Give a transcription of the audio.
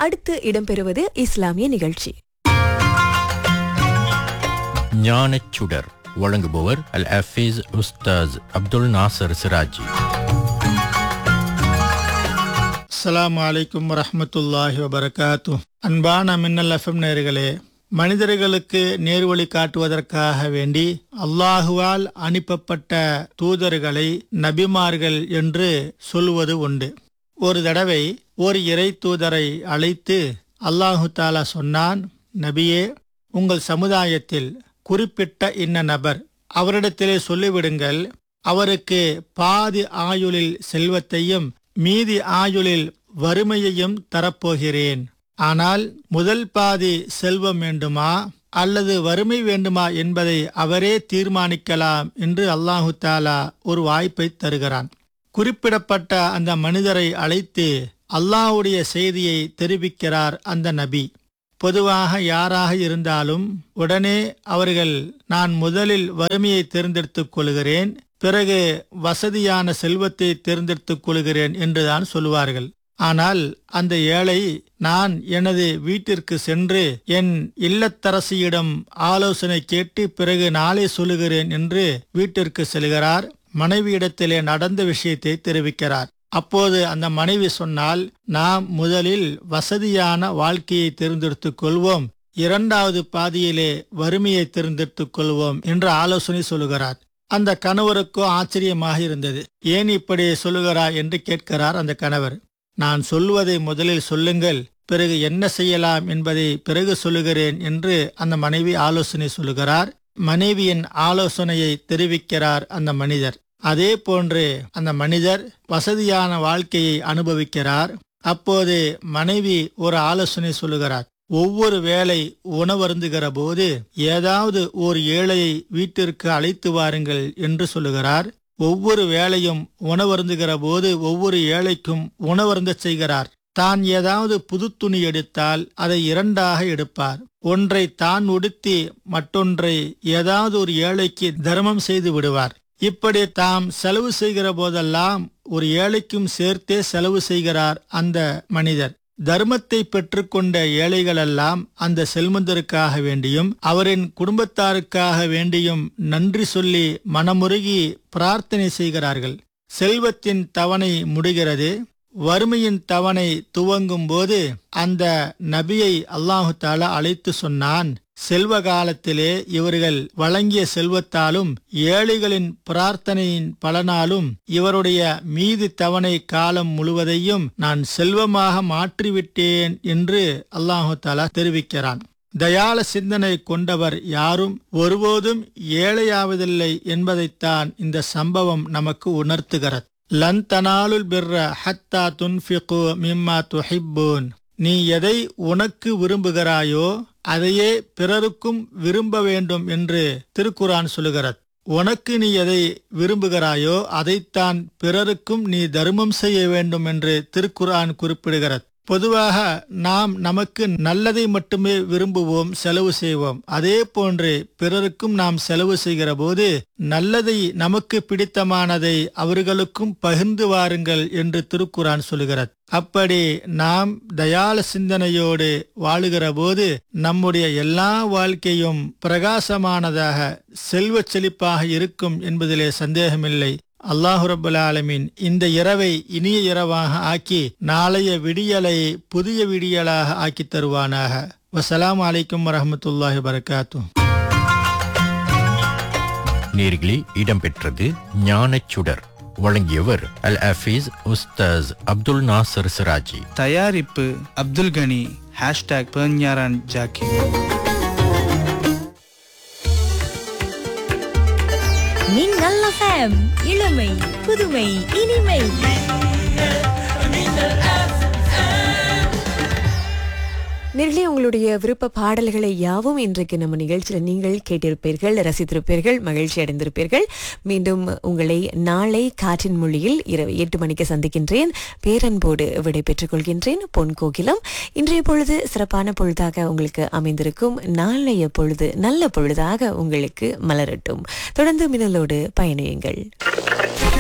அடுத்து இடம்பெறுவது இஸ்லாமிய நிகழ்ச்சி ஞானச்சுடர் வழங்குபவர் அல் ஹஃபீஸ் உஸ்தாஸ் அப்துல் நாசர் சிராஜி அஸ்ஸலாமு அலைக்கும் வரஹ்மத்துல்லாஹி வபரகாத்து அன்பான மின்னல் எஃப்எம் நேர்களே மனிதர்களுக்கு நேர்வழி காட்டுவதற்காக வேண்டி அல்லாஹுவால் அனுப்பப்பட்ட தூதர்களை நபிமார்கள் என்று சொல்லுவது உண்டு ஒரு தடவை ஒரு இறை தூதரை அழைத்து அல்லாஹு தாலா சொன்னான் நபியே உங்கள் சமுதாயத்தில் குறிப்பிட்ட இன்ன நபர் அவரிடத்திலே சொல்லிவிடுங்கள் அவருக்கு பாதி ஆயுளில் செல்வத்தையும் மீதி ஆயுளில் வறுமையையும் தரப்போகிறேன் ஆனால் முதல் பாதி செல்வம் வேண்டுமா அல்லது வறுமை வேண்டுமா என்பதை அவரே தீர்மானிக்கலாம் என்று அல்லாஹு தாலா ஒரு வாய்ப்பை தருகிறான் குறிப்பிடப்பட்ட அந்த மனிதரை அழைத்து அல்லாஹ்வுடைய செய்தியை தெரிவிக்கிறார் அந்த நபி பொதுவாக யாராக இருந்தாலும் உடனே அவர்கள் நான் முதலில் வறுமையை தேர்ந்தெடுத்துக் கொள்கிறேன் பிறகு வசதியான செல்வத்தை தேர்ந்தெடுத்துக் கொள்கிறேன் என்றுதான் சொல்லுவார்கள் ஆனால் அந்த ஏழை நான் எனது வீட்டிற்கு சென்று என் இல்லத்தரசியிடம் ஆலோசனை கேட்டு பிறகு நாளை சொல்லுகிறேன் என்று வீட்டிற்கு செல்கிறார் மனைவியிடத்திலே நடந்த விஷயத்தை தெரிவிக்கிறார் அப்போது அந்த மனைவி சொன்னால் நாம் முதலில் வசதியான வாழ்க்கையை தேர்ந்தெடுத்துக் கொள்வோம் இரண்டாவது பாதியிலே வறுமையை தேர்ந்தெடுத்துக் கொள்வோம் என்று ஆலோசனை சொல்லுகிறார் அந்த கணவருக்கோ ஆச்சரியமாக இருந்தது ஏன் இப்படி சொல்லுகிறார் என்று கேட்கிறார் அந்த கணவர் நான் சொல்லுவதை முதலில் சொல்லுங்கள் பிறகு என்ன செய்யலாம் என்பதை பிறகு சொல்லுகிறேன் என்று அந்த மனைவி ஆலோசனை சொல்லுகிறார் மனைவியின் ஆலோசனையை தெரிவிக்கிறார் அந்த மனிதர் அதே போன்று அந்த மனிதர் வசதியான வாழ்க்கையை அனுபவிக்கிறார் அப்போது மனைவி ஒரு ஆலோசனை சொல்லுகிறார் ஒவ்வொரு வேளை உணவருந்துகிற போது ஏதாவது ஒரு ஏழையை வீட்டிற்கு அழைத்து வாருங்கள் என்று சொல்லுகிறார் ஒவ்வொரு வேளையும் உணவருந்துகிற போது ஒவ்வொரு ஏழைக்கும் உணவருந்த செய்கிறார் தான் ஏதாவது புது துணி எடுத்தால் அதை இரண்டாக எடுப்பார் ஒன்றை தான் உடுத்தி மற்றொன்றை ஏதாவது ஒரு ஏழைக்கு தர்மம் செய்து விடுவார் இப்படி தாம் செலவு செய்கிற போதெல்லாம் ஒரு ஏழைக்கும் சேர்த்தே செலவு செய்கிறார் அந்த மனிதர் தர்மத்தை பெற்றுக்கொண்ட ஏழைகளெல்லாம் அந்த செல்வந்தருக்காக வேண்டியும் அவரின் குடும்பத்தாருக்காக வேண்டியும் நன்றி சொல்லி மனமுருகி பிரார்த்தனை செய்கிறார்கள் செல்வத்தின் தவணை முடிகிறது வறுமையின் தவணை துவங்கும் போது அந்த நபியை அல்லாஹு தாலா அழைத்து சொன்னான் செல்வ காலத்திலே இவர்கள் வழங்கிய செல்வத்தாலும் ஏழைகளின் பிரார்த்தனையின் பலனாலும் இவருடைய மீதி தவணை காலம் முழுவதையும் நான் செல்வமாக மாற்றிவிட்டேன் என்று அல்லாஹு தாலா தெரிவிக்கிறான் தயால சிந்தனை கொண்டவர் யாரும் ஒருபோதும் ஏழையாவதில்லை என்பதைத்தான் இந்த சம்பவம் நமக்கு உணர்த்துகிறது லன் தனாலுல் பிர்ர ஹத்தா துன்ஃபிகு மிம்மா துஹிப்பூன் நீ எதை உனக்கு விரும்புகிறாயோ அதையே பிறருக்கும் விரும்ப வேண்டும் என்று திருக்குரான் சொல்லுகிறது உனக்கு நீ எதை விரும்புகிறாயோ அதைத்தான் பிறருக்கும் நீ தர்மம் செய்ய வேண்டும் என்று திருக்குரான் குறிப்பிடுகிறது பொதுவாக நாம் நமக்கு நல்லதை மட்டுமே விரும்புவோம் செலவு செய்வோம் அதே போன்று பிறருக்கும் நாம் செலவு செய்கிற போது நல்லதை நமக்கு பிடித்தமானதை அவர்களுக்கும் பகிர்ந்து வாருங்கள் என்று திருக்குரான் சொல்லுகிறது அப்படி நாம் தயால சிந்தனையோடு வாழுகிற போது நம்முடைய எல்லா வாழ்க்கையும் பிரகாசமானதாக செல்வ செழிப்பாக இருக்கும் என்பதிலே சந்தேகமில்லை அல்லாஹு ரபுல் ஆலமின் இந்த இரவை இனிய இரவாக ஆக்கி நாளைய விடியலை புதிய விடியலாக ஆக்கி தருவானாக வசலாம் அலைக்கும் வரமத்துல்லாஹி வரகாத்து நேர்களே இடம்பெற்றது ஞானச்சுடர் வழங்கியவர் அல் ஹஃபீஸ் உஸ்தாஸ் அப்துல் நாசர் சிராஜி தயாரிப்பு அப்துல் கனி ஹேஷ்டாக் பெர்ஞாரான் ஜாக்கி மின்னல் எஃப்எம் இளமை புதுமை இனிமை நேர்களே உங்களுடைய விருப்ப பாடல்களை யாவும் இன்றைக்கு நம்ம நிகழ்ச்சியில் நீங்கள் கேட்டிருப்பீர்கள் ரசித்திருப்பீர்கள் மகிழ்ச்சி அடைந்திருப்பீர்கள் மீண்டும் உங்களை நாளை காற்றின் மொழியில் இரவு எட்டு மணிக்கு சந்திக்கின்றேன் பேரன்போடு விடை பெற்றுக் கொள்கின்றேன் பொன் கோகிலம் இன்றைய பொழுது சிறப்பான பொழுதாக உங்களுக்கு அமைந்திருக்கும் நாளைய பொழுது நல்ல பொழுதாக உங்களுக்கு மலரட்டும் தொடர்ந்து மின்னலோடு பயணியுங்கள்